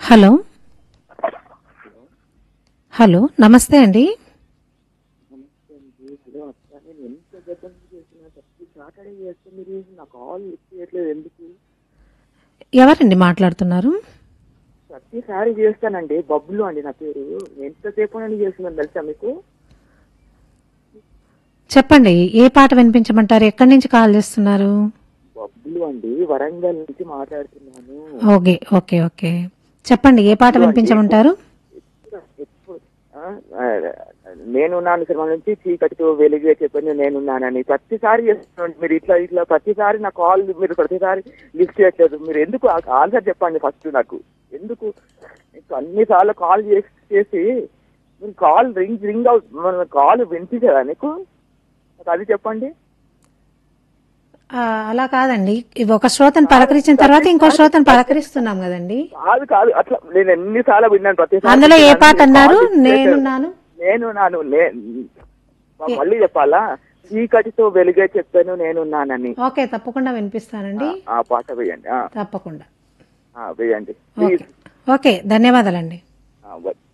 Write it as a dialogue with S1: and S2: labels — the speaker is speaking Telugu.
S1: హలో హలో నమస్తే అండి
S2: హలో అక్క నేను ఎంత గతం చేసిన ప్రతి సాటర్డే చేస్తే మీరు నా కాల్ లిఫ్ట్ చేయట్లేదు ఎందుకు
S1: ఎవరండి మాట్లాడుతున్నారు
S2: ప్రతిసారి చేస్తానండి బబ్బులు అండి నా పేరు ఎంతసేపు నేను చేస్తున్నాను తెలుసా మీకు
S1: చెప్పండి ఏ పాట వినిపించమంటారు ఎక్కడి నుంచి కాల్ చేస్తున్నారు
S2: బబ్బులు అండి వరంగల్ నుంచి మాట్లాడుతున్నాను
S1: ఓకే ఓకే ఓకే చెప్పండి ఏ పాట వినిపించమంటారు
S2: ఎప్పుడు ఆ, ఆ, నేనున్నాను సినిమా నుంచి చీకటితో వెలుగే చెప్పండి నేనున్నానని ప్రతిసారి చేస్తున్నాను మీరు ఇట్లా ఇట్లా ప్రతిసారి నా కాల్ మీరు ప్రతిసారి లిఫ్ట్ చేయట్లేదు మీరు ఎందుకు ఆన్సర్ చెప్పండి ఫస్ట్ నాకు ఎందుకు మీకు అన్నిసార్లు కాల్ చేసి చేసి మీరు call ring ring out call వినిపించదా నీకు నాకు అది చెప్పండి
S1: ఆ, అలా కాదండి ఇవి ఒక శ్రోతను పలకరించిన తర్వాత ఇంకో శ్రోతను పలకరిస్తున్నాం కదండి
S2: కాదు కాదు అట్లా నేను ఎన్నిసార్లు విన్నాను ప్రతిసారి
S1: అందులో ఏ
S2: విన్నాను,
S1: పాట
S2: మీరు
S1: అన్నారు
S2: call lift చేయట్లేదు.
S1: నేనున్నాను
S2: నేను నాను నే- మళ్ళీ చెప్పాలా చీకటితో వెలుగే చెప్పాను నేనున్నానని
S1: ఓకే తప్పకుండా వినిపిస్తానండి
S2: ఆ పాట వేయండి ఆ,
S1: తప్పకుండా
S2: ఆ, వేయండి
S1: ఓకే ఓకే ధన్యవాదాలండి
S2: ఆ, వై-